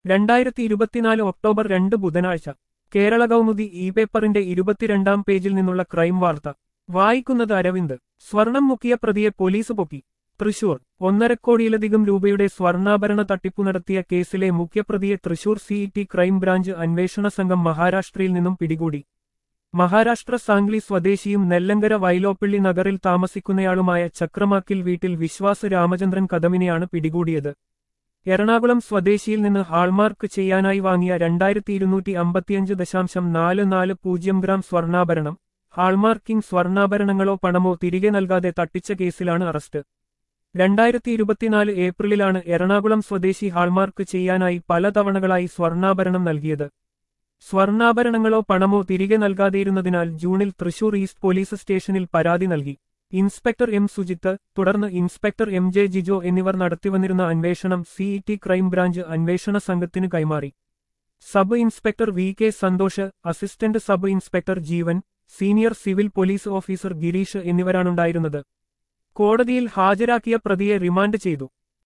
രണ്ടായിരത്തി ഇരുപത്തിനാല് ഒക്ടോബർ രണ്ട് ബുധനാഴ്ച കേരള കൗമുദി ഇ പേപ്പറിന്റെ ഇരുപത്തിരണ്ടാം പേജിൽ നിന്നുള്ള ക്രൈം വാർത്ത വായിക്കുന്നത് അരവിന്ദ് സ്വർണം മുക്കിയ പ്രതിയെ പോലീസ് പൊക്കി തൃശൂർ ഒന്നരക്കോടിയിലധികം രൂപയുടെ സ്വർണ്ണാഭരണ തട്ടിപ്പു നടത്തിയ കേസിലെ മുഖ്യപ്രതിയെ തൃശൂർ സിഇടി ക്രൈംബ്രാഞ്ച് അന്വേഷണ സംഘം മഹാരാഷ്ട്രയിൽ നിന്നും പിടികൂടി മഹാരാഷ്ട്ര സാംഗ്ലി സ്വദേശിയും നെല്ലങ്കര വൈലോപ്പള്ളി നഗറിൽ താമസിക്കുന്നയാളുമായ ചക്രമാക്കിൽ വീട്ടിൽ വിശ്വാസ് രാമചന്ദ്രൻ കദമിനെയാണ് പിടികൂടിയത് എറണാകുളം സ്വദേശിയിൽ നിന്ന് ഹാൾമാർക്ക് ചെയ്യാനായി വാങ്ങിയ രണ്ടായിരത്തി ഇരുന്നൂറ്റി അമ്പത്തിയഞ്ച് ദശാംശം നാല് നാല് പൂജ്യം ഗ്രാം സ്വർണ്ണാഭരണം ഹാൾമാർക്കിംഗ് സ്വർണ്ണാഭരണങ്ങളോ പണമോ തിരികെ നൽകാതെ തട്ടിച്ച കേസിലാണ് അറസ്റ്റ് രണ്ടായിരത്തി ഇരുപത്തിനാല് ഏപ്രിലിലാണ് എറണാകുളം സ്വദേശി ഹാൾമാർക്ക് ചെയ്യാനായി പല തവണകളായി സ്വർണ്ണാഭരണം നൽകിയത് സ്വർണ്ണാഭരണങ്ങളോ പണമോ തിരികെ നൽകാതെയിരുന്നതിനാൽ ജൂണിൽ തൃശൂർ ഈസ്റ്റ് പോലീസ് സ്റ്റേഷനിൽ പരാതി നൽകി ഇൻസ്പെക്ടർ എം സുജിത്ത് തുടർന്ന് ഇൻസ്പെക്ടർ എം ജെ ജിജോ എന്നിവർ നടത്തിവന്നിരുന്ന അന്വേഷണം സിഇടി ക്രൈംബ്രാഞ്ച് അന്വേഷണ സംഘത്തിന് കൈമാറി sub inspector V K Santhosh assistant sub inspector Jeevan senior civil police officer Girish എന്നിവരാണുണ്ടായിരുന്നത് കോടതിയിൽ ഹാജരാക്കിയ പ്രതിയെ റിമാൻഡ് ചെയ്തു